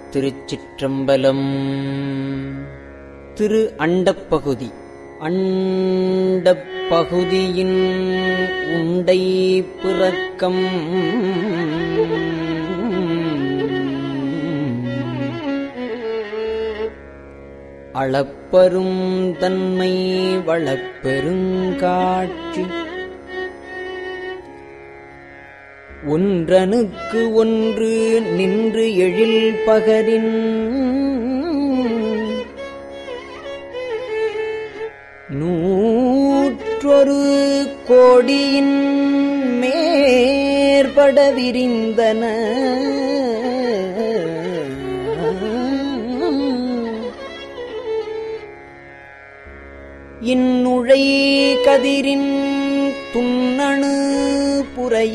திருச்சிற்றம்பலம் திரு அண்டப்பகுதி அண்டப்பகுதியின் உண்டை பிறக்கம் அளப்பரும் தன்மை வளப்பெருங்காட்சி ஒன்றனுக்கு ஒன்று நின்று எழில் பகரின் நூற்றொரு கோடியின் மேற்பட விரிந்தன இந்நுழை கதிரின் துண்ணணு புறைய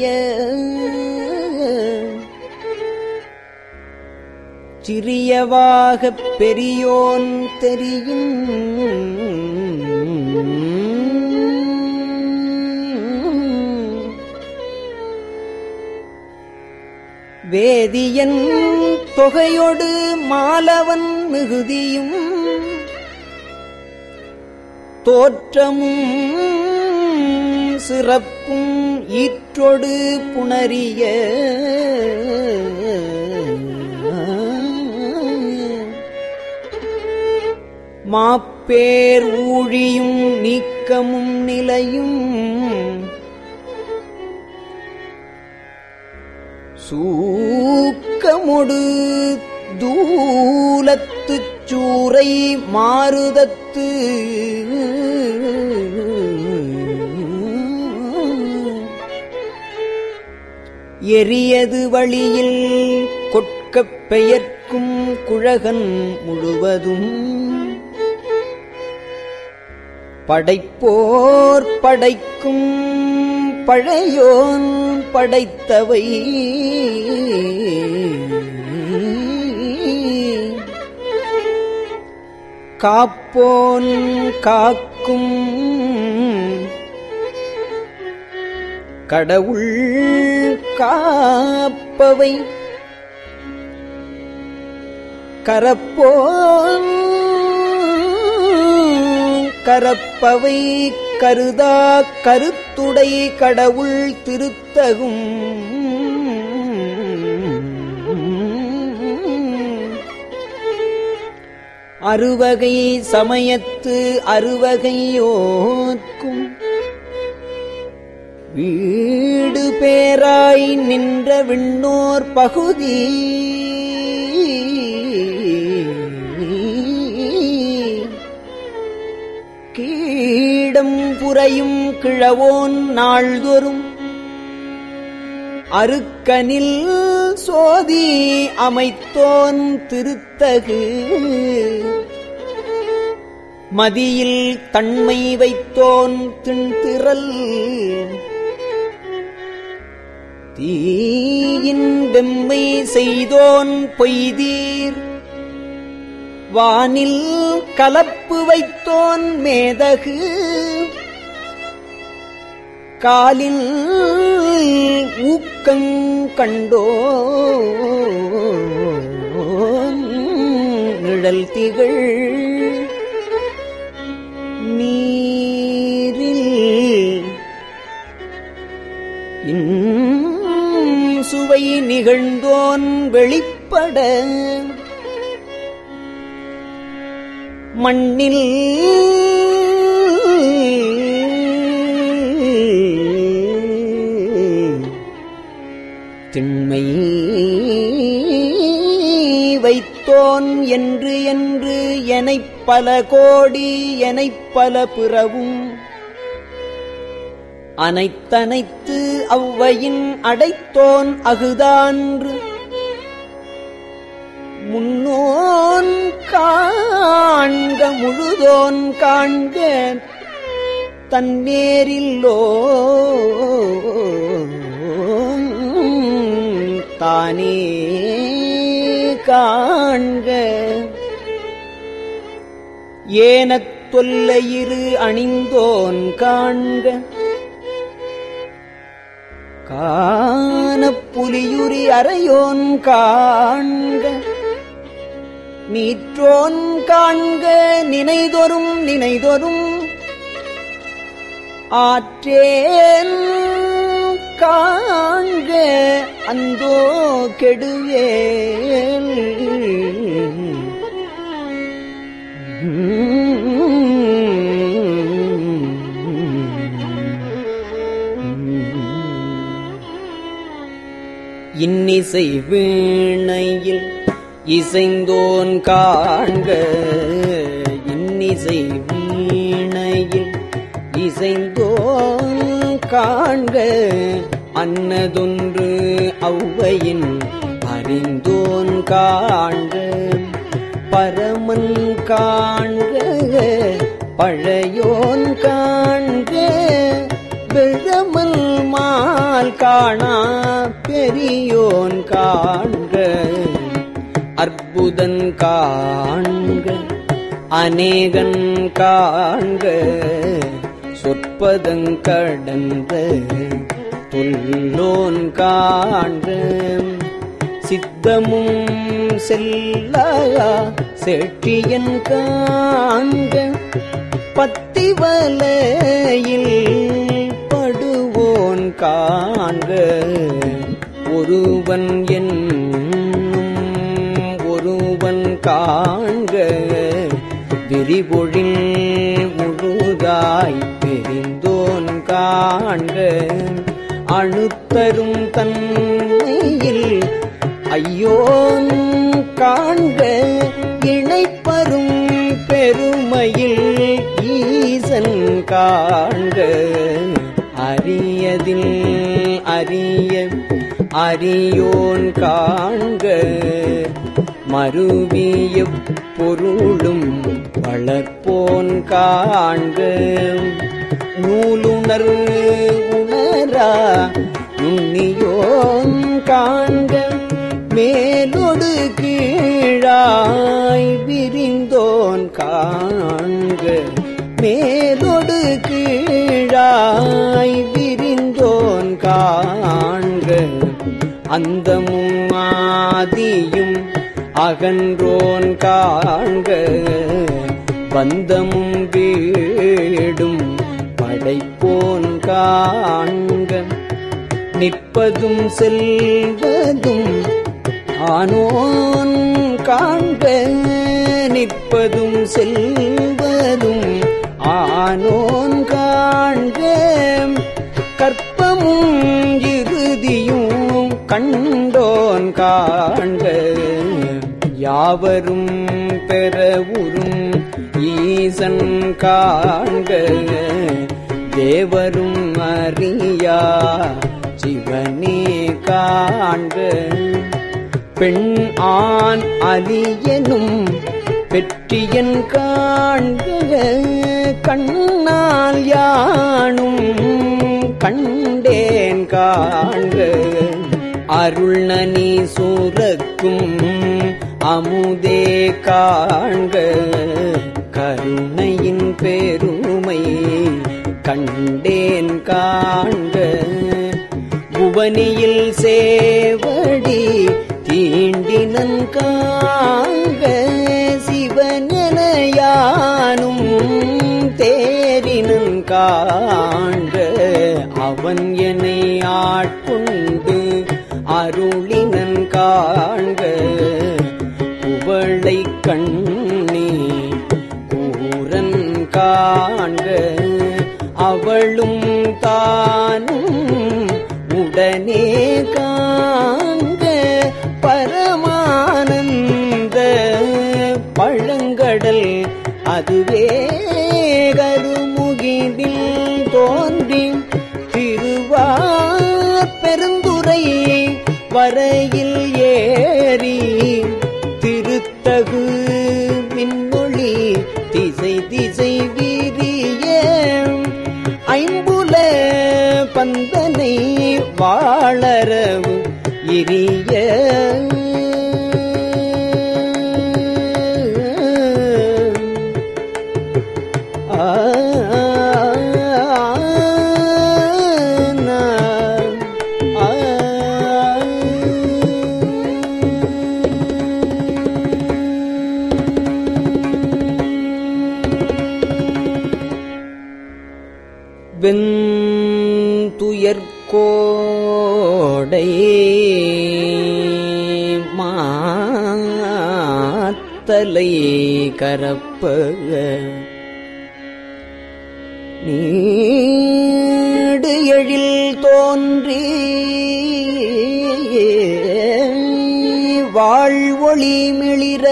சிறியவாகப் பெரியோன் தெரியும் வேதியன் தொகையொடு மாலவன் மிகுதியும் தோற்றமும் சிறப்பும் ஈற்றொடு புணரிய மாப்பேர் ஊழியும் நீக்கமும் நிலையும் சூக்கமொடு தூலத்துச் சூரை மாறுதத்து எரியது வழியில் கொட்கப் பெயர்க்கும் குழகன் முழுவதும் படைப்போர் படைக்கும் பழையோன் படைத்தவை காப்போன் காக்கும் கடவுள் காப்பவை கரப்போன் கரப்பவை கருதா கருத்துடை கடவுள் திருத்தகும் அறுவகை சமயத்து அறுவகையோர்க்கும் வீடு பேராய் நின்ற விண்ணோர் பகுதி கீடம் புறையும் கிழவோன் நாள்தோறும் அருக்கனில் சோதி அமைத்தோன் திருத்தகு மதியில் தன்மை வைத்தோன் திண்திரல் தீயின் வெம்மை செய்தோன் பொய்தீர் வானில் கலப்பு வைத்தோன் மேதகு காலில் ஊக்கங் கண்டோ நிழல் திகழ் நீரில் சுவை நிகழ்ந்தோன் வெளிப்பட மண்ணில் திண்மை வைத்தோன் என்று என்று எனைப் பல கோடி எனைப் பல பிறவும் அனைத்தனைத்து அவ்வையின் அடைத்தோன் அகுதான்று முன்னோன் காண்க முழுதோன் காண்க தன்னேரில்லோ தானே காண்க ஏனத் தொல்லையிரு அணிந்தோன் காண்க காணப் புலியுரி அறையோன் காண்க நீற்றோன் காண்க நினைதொரும் நினைதொரும் ஆற்றேன் காண்க அந்தோ கெடுவேல் இன்னிசை வீணையில் இசைந்தோன் காண்க இன்னிசை வீணையில் இசைந்தோன் காண்க அன்னதொன்று ஔவையின் அறிந்தோன் காண்க பரமன் காண்க பழையோன் காண்க விழமல் மால் காணா பெரியோன் காண்க அற்புதன் காண்க அநேகன் காண்க சொற்பதங்கடந்த தொல்லோன் காண்க சித்தமும் செல்லா செட்டியன் காண்க பத்திவலையில் படுவோன் காண்க ஒருவன் என்னும் ஒருவன் காண்க விரிபொழில் முழுதாய் பெரிந்தோன் காண்க அணுத்தரும் தன்மையில் ஐயோன் காண்க இணைப்பரும் பெருமையில் ஈசன் காண்க அரியதில் அரிய அரியோன் காண்க மருவிய பொருளும் வளர்ப்போன் காண்க நூலுணர் உணரா நுண்ணியோன் காண்க மேலொடு கீழாய் விரிந்தோன் காண்க மேலொடு கீழாய் விரிந்தோன் காண்க அந்தமும் ஆதியும் அகன்றோன் காண்க பந்தமும் வீடும் படைப்போன் காண்க நிற்பதும் செல்வதும் ஆனோன் காண்க நிற்பதும் செல்வதும் ஆனோன் காண்க கற்பமும் இறுதியும் கண்டோன் காண்க யாவரும் பெறவுறும் ஈசன் காண்க தேவரும் அறியா சிவனே காண்க பெண் ஆண் அலியனும் பெற்றியன் காண்க கண்ணால் யானும் கண்டேன் காண்க அருள் நனி சூரக்கும் அமுதே காண்க கருணையின் பெருமை கண்டேன் காண்க புவனியில் சேவடி தீண்டினன் காண்க சிவனென யானும் தேரினன் காண்க அவன் என்னை ஆட்கொண்டு அருளினன் காண்க குவளை கண்ணி கூரன் காண்க அவளும் தானும் உடனே காண்க பரமானந்த பழங்கடல் அதுவே கருமுகிலில் தோன்றி திருவார் பெருந்துரை வரையில் ஏறி திருத்தகு விண்மொழி திசை திசை விரிய ஐம்புல பந்தனை வாழறவு இரிய ஆ ஆ ஆ வெந்துயர்கோடை மாத்தலை கரப்ப நீடு எழில் தோன்றி வாழ்வொளி மிளிர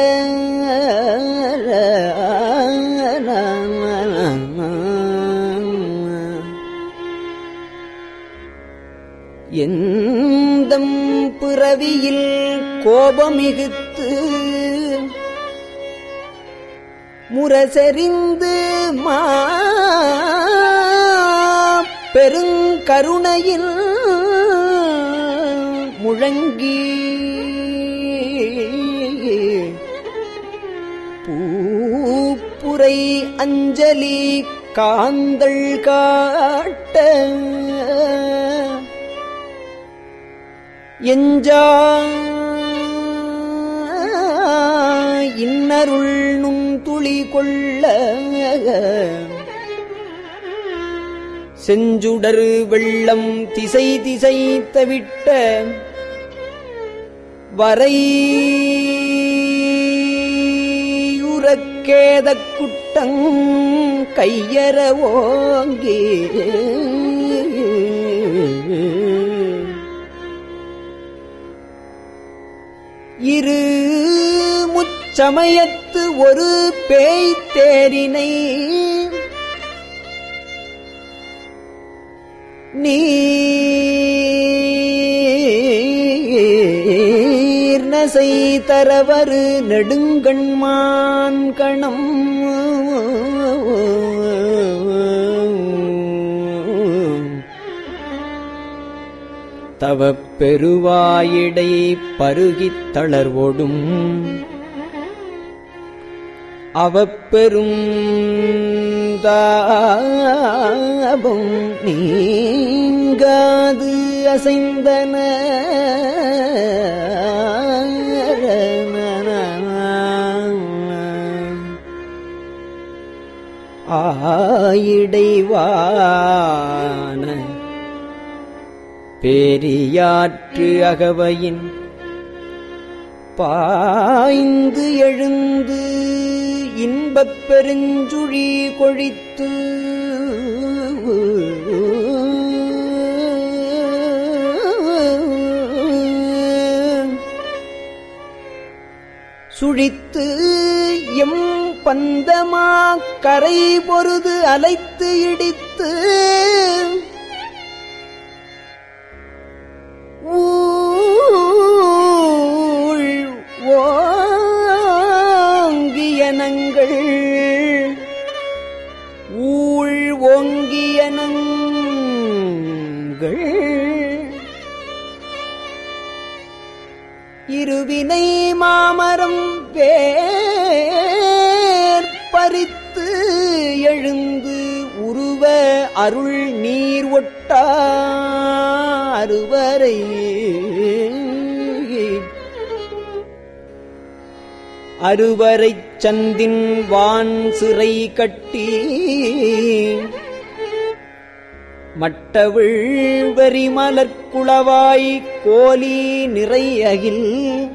எந்தம் பிறவியில் கோபமிகுத்து முரசெறிந்து மா பெருங்கருணையில் முழங்கி பூப்புரை அஞ்சலி காந்தள் காட்ட எஞ்சா இன்னருள் நுண்துளி கொள்ள செஞ்சுடரு வெள்ளம் திசை திசை தவிட்ட வரை உறக்கேத குட்டங் கையற ஓங்கி இரு முச்சமயத்து ஒரு பேய் தேரினை நீர்நசை தரவரு நெடுங்கண்மான் கணம் தவப் பெருவாயிடை பருகித் தளர்வோடும் அவப்பெரும் தாபம் நீங்காது அசைந்தன ஆயிடைவான பெரியாற்று அகவையின் பாய்ந்து எழுந்து இன்பப் பெருஞ்சுழி கொழித்து சுழித்து எம் பந்தமா கரை பொருது அலைத்து இடித்து ஊழ் ஓங்கியனங்கள் ஊழ் ஓங்கியனங்கள் இருவினை மாமரம் வேர் பறித்து எழுந்து உருவ அருள் நீர் ஒட்டா அருவரை அருவரைச் சந்தின் வான் சிறை கட்டி மட்டவிழ் வெறிமலர்குளவாய் கோலி நிறை அகில்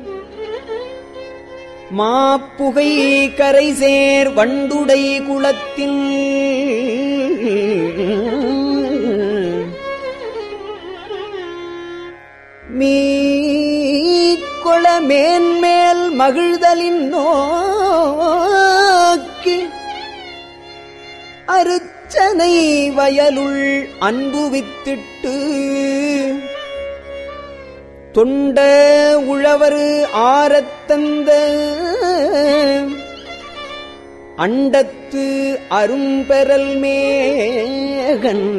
மாப்புகை கரை சேர் வண்டுடை குளத்தில் மீக்கொள மேன்மேல் மகிழ்தலின் நோக்கி அருச்சனை வயலுள் அன்பு வித்திட்டு தொண்ட உழவர் ஆரத்தந்த அண்டத்து அரும்பெறல் மேகன்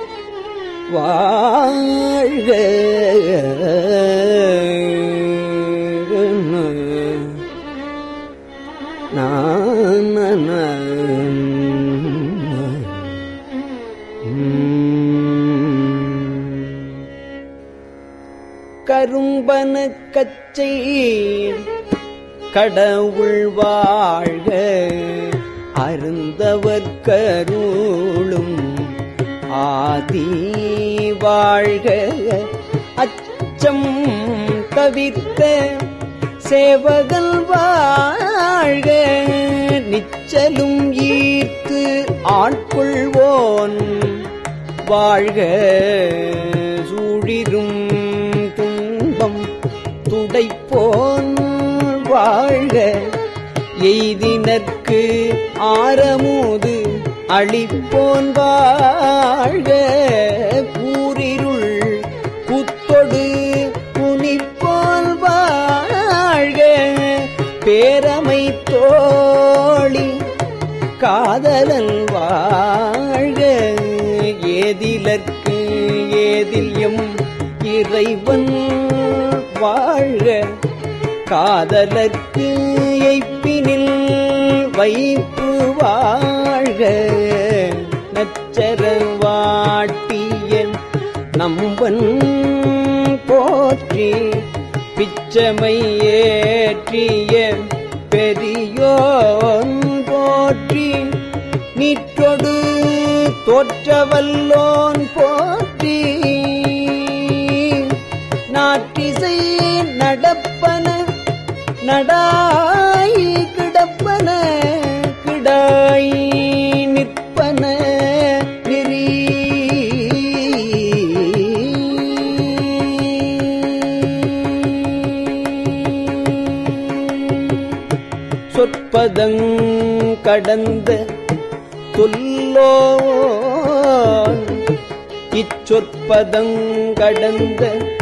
வாழ்க கரும்பன கச்சை கடவுள் வாழ்க அருந்தவர் கருளும் ஆதி வாழ்க அச்சம் தவிர்த்த சேவகல் வாழ்க நிச்சலும் ஈர்த்து ஆட்கொள்வோன் வாழ்க சூழிரும் துன்பம் துடைப்போன் வாழ்க எய்தினர்க்கு ஆரமுது அளிப்போன் வாழ்க கூரிருள் குத்தொடு புனிப்போல் வாழ்க பேரமை தோழி காதலன் வாழ்க ஏதிலற்கு ஏதில்யம் இறைவன் வாழ்க காதலர்க்கு எய்ப்பினில் வைப்பு வாழ்க நச்சர வாட்டியன் நம்பன் போற்றி பிச்சமை ஏற்றிய பெரியோன் போற்றி நீற்றொடு தோற்றவல்லோன் போற்றி நாற்றிசை நடப்பன நடாய் கிடப்பன கிடாய் நிற்பன நெறி சொற்பதங் கடந்த தொல்லோன் இச்சொற்பதங் கடந்த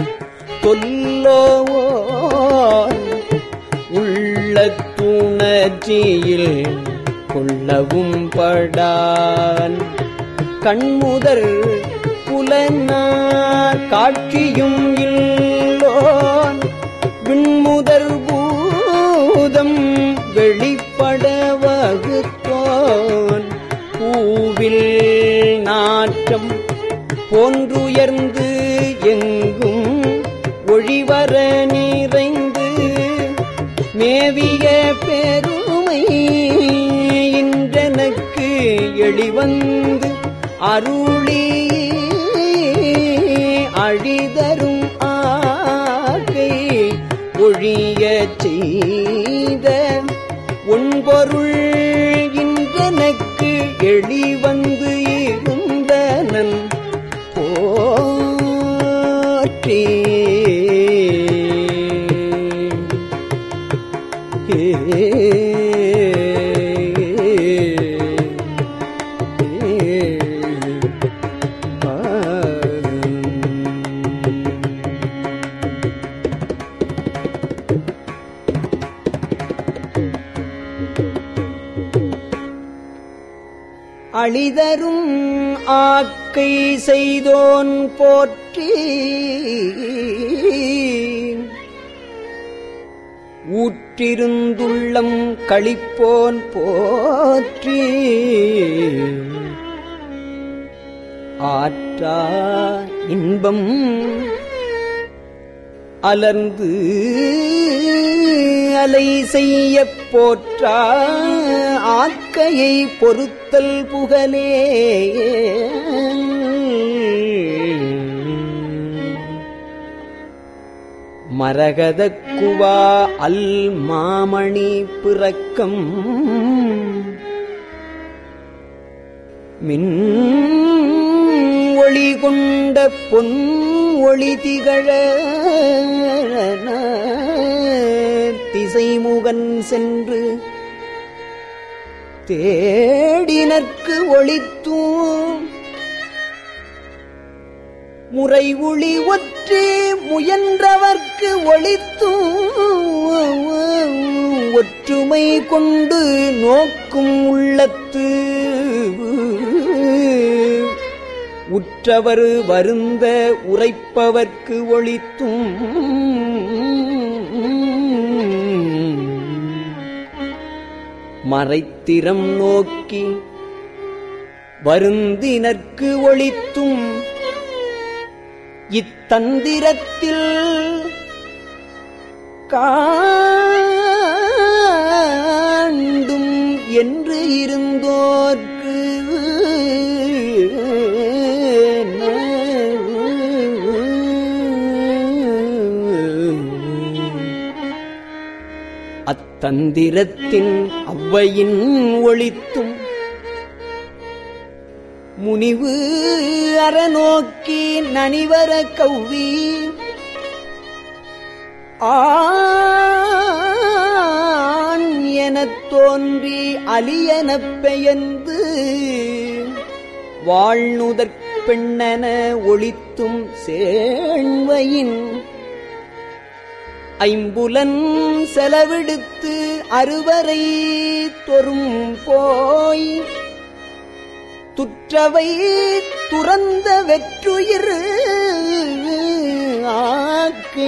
தொல்லோன் உள்ள துணர்ச்சியில் கொள்ளவும் படான் கண்முதல் புலனார் காட்சியும் இல்லோன் விண்முதல் பூதம் வெளிப்பட வகுத்தோன் பூவில் நாற்றம் போன்றுயர்ந்து எங்கும் ஒழிவர நிறைந்து மேவிய பெருமை இன்றனக்கு எளிவந்து அருளி அழிதரும் ஆக்கை ஒழியச் செய்த உன்பொருள் இன்றனக்கு எளிவந்து இருந்தனன் போற்றி அழிதரும் ஆக்கை செய்தோன் போற்றி ஊற்றிருந்துள்ளம் களிப்போன் போற்றி ஆற்றா இன்பம் அலர்ந்து அலை செய்ய போற்றா ஆக்கையை பொறுத்தல் புகழே மரகதக் குவா அல் மாமணி பிறக்கம் மின் ஒளி கொண்ட பொன் ஒளி திகழ திசைமுகன் சென்று தேடினர்க்கு ஒளித்தூம் முறை ஒளி ஒற்றே முயன்றவர்க்கு ஒளித்தும் ஒற்றுமை கொண்டு நோக்கும் உள்ளத்து உற்றவர் வருந்த உரைப்பவர்க்கு ஒளித்தும் மறைத்திறம் நோக்கி வருந்தினர்க்கு ஒளித்தும் இத்தந்திரத்தில் காண்டும் என்று இருந்தோர்க்கு அத்தந்திரத்தின் அவ்வையின் ஒளித்தும் முனிவு அறநோக்கி நனிவர கௌவி ஆண் எனத் தோன்றி அலியனப் பெயர்ந்து வாழ்நுதற் பெண்ணென ஒளித்தும் சேண்வையின் ஐம்புலன் செலவிடுத்து அறுவரை தொறும் போய் துற்றவை துறந்த வெற்றுயிர் ஆக்கை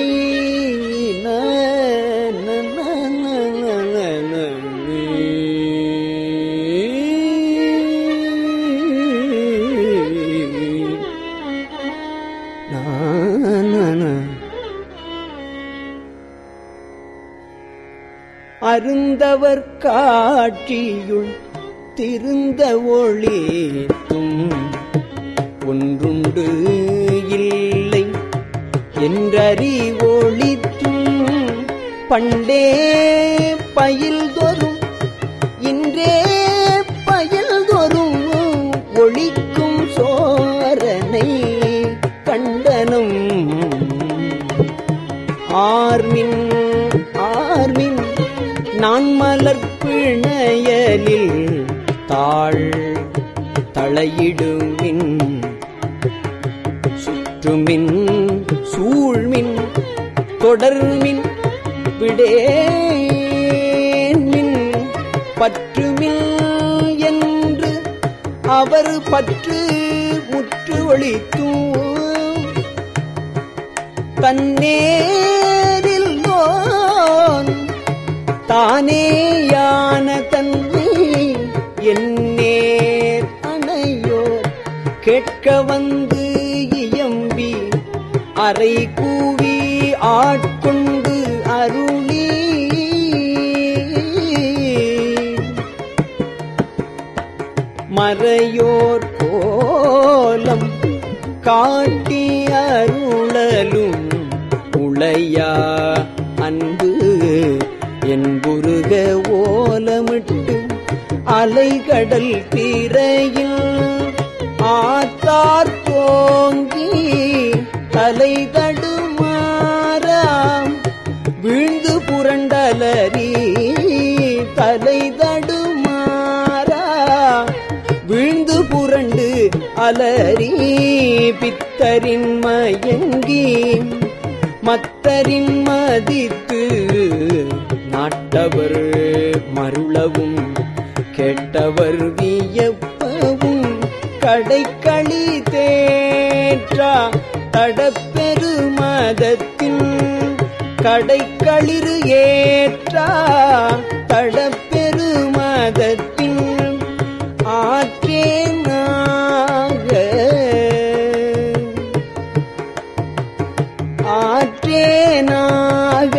அருந்தவர் காட்சியுள் திருந்த ஒளித்தும் ஒன்றுண்டு இல்லை என்றறி ஒளித்தும் பண்டே பயில் தோறும் இன்றே பயில் தோறும் ஒளிக்கும் சோரனை கண்டனும் ஆர்மின் ஆர்மின் நான் மலர்பிணையலில் தாழ் தளையிடுமின் சுற்றுமின் சூழ்மின் தொடர்மின் விடேமின் பற்றுமில் என்று அவர் பற்று முற்று ஒளித்தூம் தன்னேரில் நோன் தானேயான தன்மை என்னேர் அணையோர் கேட்க வந்து இயம்பி அறை கூவி ஆட்கொண்டு அருளி மறையோர் கோலம் காட்டி அருளலும் உளையா அன்பு என்புருக ஓலமிட்டு அலைகடல் தீரையில் ஆத்தார் தோங்கி தலை தடுமாறாம் வீழ்ந்து புரண்டலரி தலை தடுமாறா வீழ்ந்து புரண்டு அலறி பித்தரின் மயங்கி மத்தரின் மதித்து நாட்டவர் மருளவும் கேட்டவர் வியப்பவும் கடைக்களி தேற்றா தடப்பெருமதத்தின் கடைக்களிறு ஏற்றா தடப்பெருமதத்தின் ஆற்றேனாக ஆற்றேனாக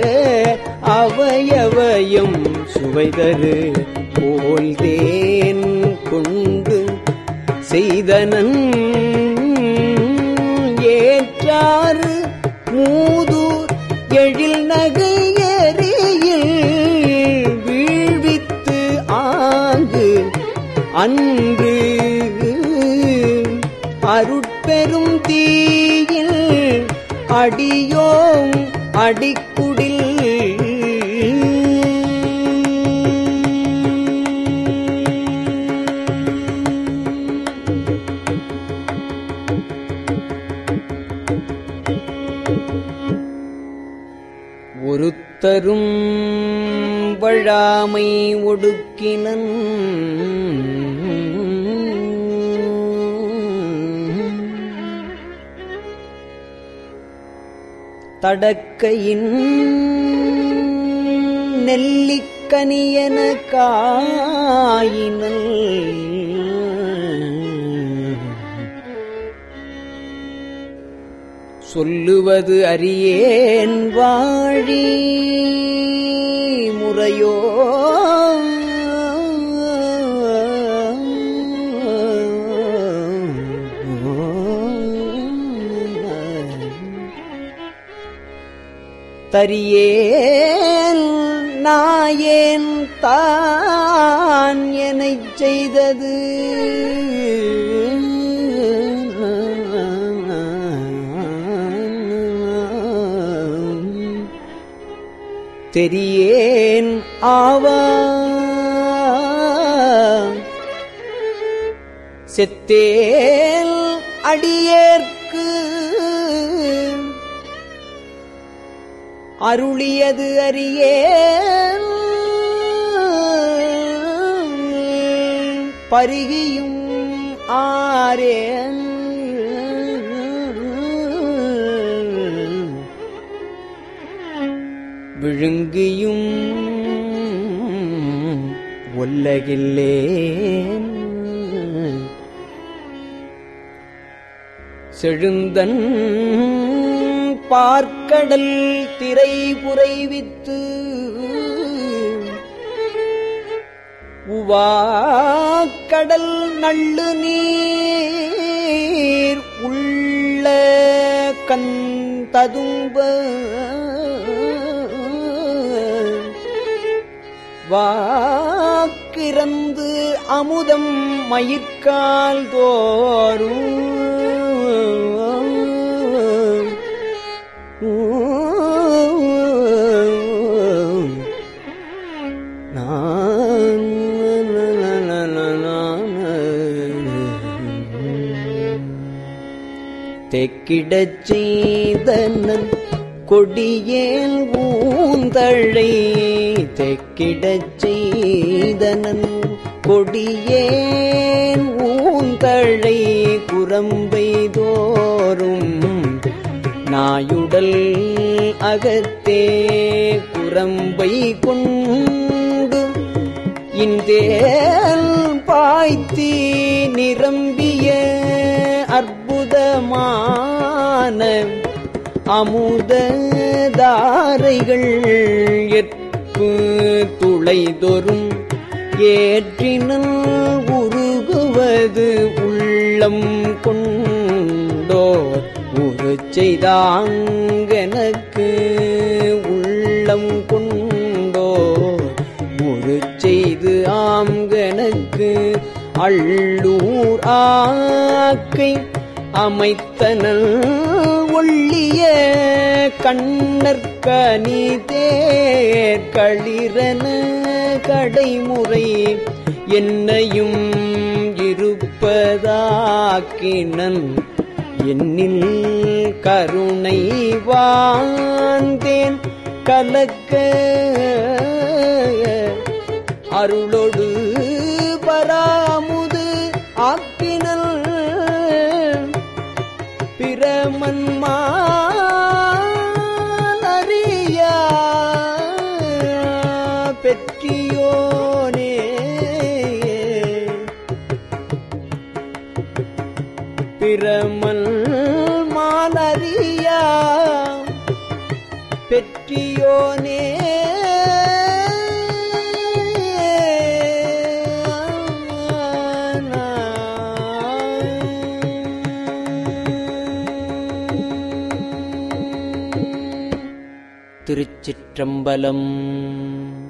அவயவயம் சுவைதரு போல்தேன் கொண்டு செய்தனன் ஏற்றாறு மூதூர் எழில் நகையறியில் வீழ்வித்து ஆங்கு அன்று அருட்பெரும் தீயில் அடியோம் அடிக்குடில் ஒருத்தரும் வழாமை ஒடுக்கினன் தடக்கையின் நெல்லிக்கனியன காயினல் சொல்லுவது அறியேன் வாழி முறையோ தரியேன் நாயேன் தான் எனச் செய்தது தெரியேன் ஆவா செத்தேல் அடியேற்கு அருளியது அறியேன் பருகியும் ஆரேன் விழுங்கியும் ஒல்லகில்லேன் செழுந்தன் பார்க்கடல் திரை புரைவித்து உவாக்கடல் நள்ளு நீர் உள்ள கந்ததும்ப வாக்கிறந்து அமுதம் மயிர்கால் தோறும் தெக்கிடச் செய்தனன் கொடியேல் ஊந்தழை தெக்கிடச் செய்தனன் கொடியேன் ஊந்தழை குரம்பை தோறும் நாயுடல் அகத்தே குரம்பை கொண்டு இந்தேல் பாய்த்தி நிரம்பிய அற்புதமான அமுத தாரைகள் எற்பு துளைதொரும் ஏற்றினல் உருகுவது உள்ளம் கொண்டோ உரு செய்தாங்கனக்கு உள்ளம் கொண்டோ உரு செய்து ஆம்கனக்கு அள்ளூர் ஆக்கை அமைத்தனல் ஒள்ளிய கண்ணற்கனி தேர் களிரன கடைமுறை என்னையும் இருப்பதாக்கினன் என்னில் கருணை வாழ்ந்தேன் கலக்க அருளொடு பராமுது ஆக்கினல் பிரமன்மாரியா பெற்றியோனே பிரமன் மாலரியா பெற்றியோனே திருச்சிற்றம்பலம்